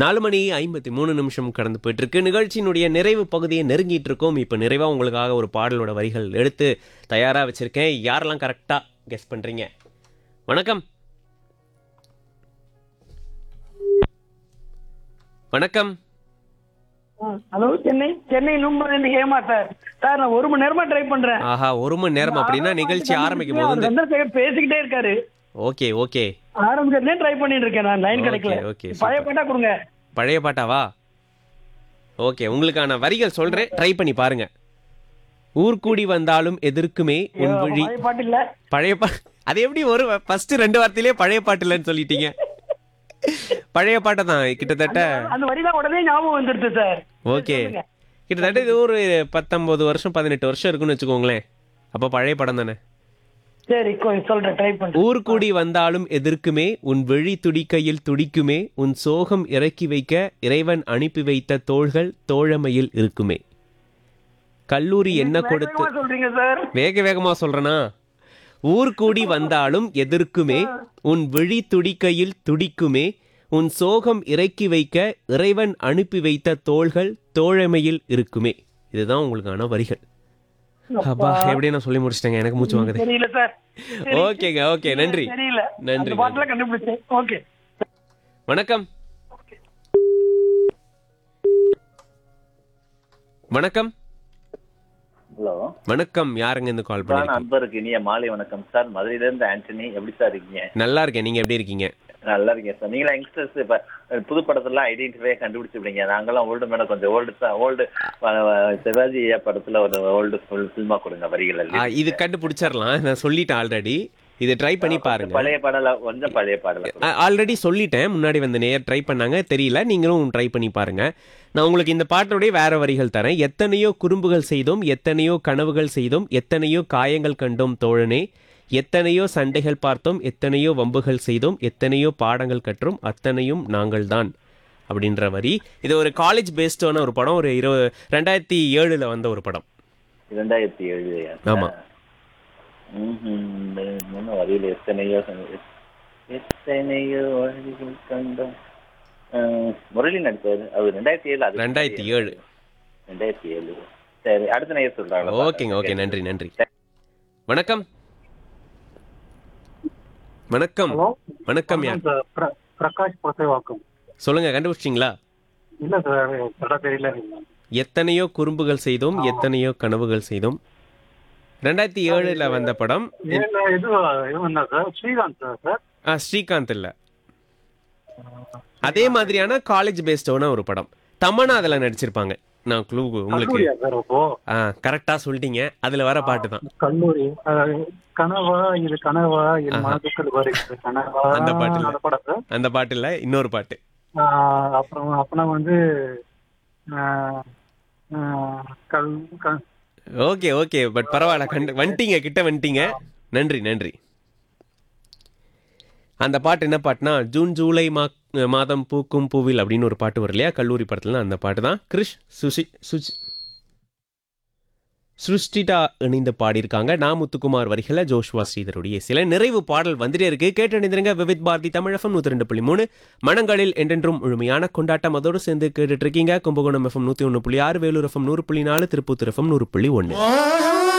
நாலு மணி ஐம்பத்தி மூணு நிமிஷம் கடந்து போயிட்டு இருக்கு நிகழ்ச்சியினுடைய நிறைவு பகுதியை நெருங்கிட்டு இருக்கோம் இப்போ நிறைவா உங்களுக்காக ஒரு பாடலோட வரிகள் எடுத்து தயாரா வச்சிருக்கேன் யாரெல்லாம் கரெக்டா கெஸ் பண்றீங்க வணக்கம் வணக்கம் hello Chennai Chennai number Hema sir sir நான் ஒரு மணி நேரமா ட்ரை பண்றேன் ஆஹா ஒரு மணி நேரம் அப்படின்னா நிகழ்ச்சி ஆரம்பிக்கும் போது வந்து சந்திரசேகர் பேசிக்கிட்டே இருக்காரு ஓகே ஓகே ஆரம்பிக்கிறதுலே ட்ரை பண்ணிட்டு இருக்கேன் நான் லைன் Okay, கிடைக்கல okay, பழைய super. பாட்டா கொடுங்க பழைய பாட்டாவா ஓகே உங்களுக்கான வரிகள் சொல்றேன் ட்ரை பண்ணி பாருங்க ஊர்கூடி வந்தாலும் எதிர்க்குமே உன் விழி பழைய பாட்டு இல்ல பழைய பா அது எப்படி ஒரு ஃபர்ஸ்ட் ரெண்டு வார்த்தையிலே பழைய பாட்டு இல்லைன்னு சொல்லிட்டீங்க பழைய பாட்டை தான் கிட்டத்தட்ட அந்த வரிதான் உடனே ஞாபகம் வந்துருது சார் ஓகே கிட்டத்தட்ட இது ஒரு பத்தொன்பது வருஷம் பதினெட்டு வருஷம் இருக்குன்னு வச்சுக்கோங்களேன் அப்போ பழைய படம் தானே சரி கொ- சொல்றேன் ட்ரை பண்றேன் ஊர்கூடி வந்தாலும் எதிர்க்குமே உன் விழி துடிக்கையில் துடிக்குமே உன் சோகம் இறக்கி வைக்க இறைவன் அனுப்பி வைத்த தோள்கள் தோழமையில் இருக்குமே கல்லூரி என்ன கொடுத்து வேகமா சொல்றீங்க சார் வேக வேகமா சொல்றனா ஊர் கூடி வந்தாலும் எதிர்க்குமே உன் விழி துடிக்கையில் துடிக்குமே உன் சோகம் இறக்கி வைக்க இறைவன் அனுப்பி வைத்த தோள்கள் தோழமையில் இருக்குமே இதுதான் உங்களுக்கான வரிகள் அப்பா எப்படியே நான் சொல்லி முடிச்சிட்டேங்க எனக்கு மூச்சு வாங்குது தெரியல சார் ஓகேங்க ஓகே நன்றி தெரியல நன்றி அந்த பாட்டுல கண்டுபிடிச்சேன் ஓகே வணக்கம் வணக்கம் ஹலோ வணக்கம் யாருங்க இந்த கால் சார் பண்ணி அன்பருக்கு இனிய மாலை வணக்கம் சார் மதுரையில இருந்து ஆண்டனி எப்படி சார் இருக்கீங்க நல்லா இருக்கேன் நீங்க எப்படி இருக்கீங்க நல்லா இருக்கீங்க சார் நீங்களா யங்ஸ்டர்ஸ் இப்ப புது படத்தெல்லாம் ஐடென்டிஃபை கண்டுபிடிச்சிருப்பீங்க நாங்கெல்லாம் ஓல்டு மேடம் கொஞ்சம் ஓல்டு ஓல்டு சிவாஜி ஐயா படத்துல ஒரு ஓல்டு ஃபில்மா கொடுங்க வரிகள் ஆ, எல்லாம். இது கண்டுபிடிச்சிடலாம் நான் சொல்லிட்டேன் ஆல்ரெடி இது ட்ரை பண்ணி பாருங்க பழைய பாடல கொஞ்சம் பழைய பாடல ஆல்ரெடி சொல்லிட்டேன் முன்னாடி வந்து நேர் ட்ரை பண்ணாங்க தெரியல நீங்களும் ட்ரை பண்ணி பாருங்க நான் உங்களுக்கு இந்த பாட்டோடைய வேற வரிகள் தரேன் எத்தனையோ குறும்புகள் செய்தோம் எத்தனையோ கனவுகள் செய்தோம் எத்தனையோ காயங்கள் கண்டோம் தோழனே எத்தனையோ சண்டைகள் பார்த்தோம் எத்தனையோ வம்புகள் செய்தோம் எத்தனையோ பாடங்கள் கற்றோம் அத்தனையும் நாங்கள்தான் அப்படின்ற வரி இது ஒரு காலேஜ் பேஸ்டான ஒரு படம் ஒரு இருபது ரெண்டாயிரத்தி ஏழுல வந்த ஒரு படம் இரண்டாயிரத்தி ஏழு ஆமா. ம்ஹும். வரியில எத்தனையோ எத்தனையோ வழிகள் கண்டோம் அஹ், முரளி நடிச்சாரு அது ரெண்டாயிரத்தி ஏழு அது ரெண்டாயிரத்தி ஏழு ரெண்டாயிரத்தி ஏழு சரி அடுத்த நேரம் சொல்றாங்க ஓகேங்க ஓகே நன்றி நன்றி வணக்கம் வணக்கம் ஹலோ வணக்கம் யா சார் பிர- பிரகாஷ் பிரசேவாக்கம் சொல்லுங்க கண்டுபிடிச்சிங்களா இல்ல சார் சொல்ல தெரியல எத்தனையோ குறும்புகள் செய்தோம் எத்தனையோ கனவுகள் செய்தோம் ரெண்டாயிரத்தி ஏழுல வந்த படம் ஏன்னா இது இவன் தான் சார் ஸ்ரீகாந்த் சார் சார் ஆ, ஸ்ரீகாந்த் இல்ல அதே மாதிரியான காலேஜ் பேஸ்டான ஒரு படம் தமன்னா அதுல நடிச்சிருப்பாங்க நான் க்ளூ உங்களுக்கு கல்லூரியா சார் அப்போ ஆ கரெக்டா சொல்லிட்டீங்க அதுல வர பாட்டு தான் கல்லூரி அஹ், கனவா இது கனவா இது ஆஹா. மனதுக்குள் வருகிறது கனவா அந்த பாட்டு இல்ல. அந்த படம் சார் அந்த பாட்டு இல்ல இன்னொரு பாட்டு ஆஹ், அப்புறம் அப்புறம் வந்து ஆஹ், ஆஹ், கல் க- ஓகே ஓகே பட் பரவாயில்ல கண்டு வந்துட்டீங்க கிட்ட வந்துட்டீங்க நன்றி நன்றி அந்த பாட்டு என்ன பாட்டுனா ஜூன் ஜூலை மா மாதம் பூக்கும் பூவில் அப்படின்னு ஒரு பாட்டு வரும் இல்லையா கல்லூரி படத்துல அந்த பாட்டு தான் கிருஷ் சுஷி சுஷி சுஷ்டிடா இணைந்து பாடியிருக்காங்க நா முத்துக்குமார் வரிகளை ஜோஷ்வா ஸ்ரீதருடைய சில நிறைவு பாடல் வந்துட்டே இருக்கு கேட்டணிந்திருங்க விவித் பாரதி தமிழகம் நூத்தி ரெண்டு புள்ளி மூணு மனங்களில் என்றென்றும் முழுமையான கொண்டாட்டம் அதோடு சேர்ந்து கேட்டுட்டு இருக்கீங்க கும்பகோணம் எஃப்எம் நூத்தி ஒன்று புள்ளி ஆறு வேலூர் எஃப்எம் நூறு புள்ளி நாலு திருப்பூர் எஃப்எம் நூறு புள்ளி ஒன்று